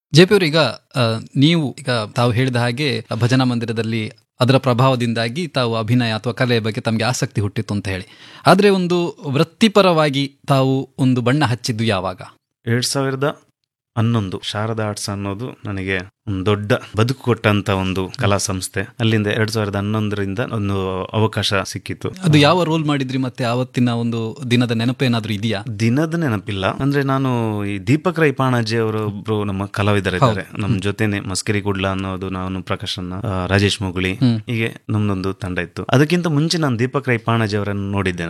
J P ಅವರು ಈಗ ಆ, ನೀವು ಈಗ ತಾವು ಹೇಳಿದ ಹಾಗೆ ಭಜನಾ ಮಂದಿರದಲ್ಲಿ ಅದರ ಪ್ರಭಾವದಿಂದಾಗಿ ತಾವು ಅಭಿನಯ ಅಥವಾ ಕಲೆಯ ಬಗ್ಗೆ ತಮಗೆ ಆಸಕ್ತಿ ಹುಟ್ಟಿತ್ತು ಅಂತ ಹೇಳಿ ಆದರೆ ಒಂದು ವೃತ್ತಿಪರವಾಗಿ ತಾವು ಒಂದು ಬಣ್ಣ ಹಚ್ಚಿದ್ದು ಯಾವಾಗ ಎರಡ್ ಸಾವಿರದ ಹನ್ನೊಂದು ಶಾರದಾ ಆರ್ಟ್ಸ್ ಅನ್ನೋದು ನನಗೆ ಒಂದು ದೊಡ್ಡ ಬದುಕು ಕೊಟ್ಟಂತ ಒಂದು ಕಲಾ ಸಂಸ್ಥೆ ಅಲ್ಲಿಂದ ಎರಡ್ ಸಾವಿರದ ಹನ್ನೊಂದರಿಂದ ಒಂದು ಅವಕಾಶ ಸಿಕ್ಕಿತ್ತು ಅದು ಯಾವ ರೋಲ್ ಮಾಡಿದ್ರಿ ಮತ್ತೆ ಆವತ್ತಿನ ಒಂದು ದಿನದ ನೆನಪೇನಾದ್ರೂ ಇದೆಯಾ ದಿನದ ನೆನಪಿಲ್ಲ ಅಂದ್ರೆ ನಾನು ಈ ದೀಪಕ್ ರೈ ಪಾಣಾಜಿ ಅವರು ಒಬ್ರು ನಮ್ಮ ಕಲಾವಿದರಿದ್ದಾರೆ ನಮ್ಮ ಜೊತೆನೆ ಮಸ್ಕಿರಿ ಕುಡ್ಲ ಅನ್ನೋದು ನಾನು ಪ್ರಕಾಶನ ಆ, ರಾಜೇಶ್ ಮುಗುಳಿ ಹ್ಮ್. ಹೀಗೆ ನಮ್ದೊಂದು ತಂಡ ಇತ್ತು ಅದಕ್ಕಿಂತ ಮುಂಚೆ ನಾನು ದೀಪಕ್ ರೈ ಪಾಣಾಜಿ ಅವರನ್ನು ನೋಡಿದ್ದೆ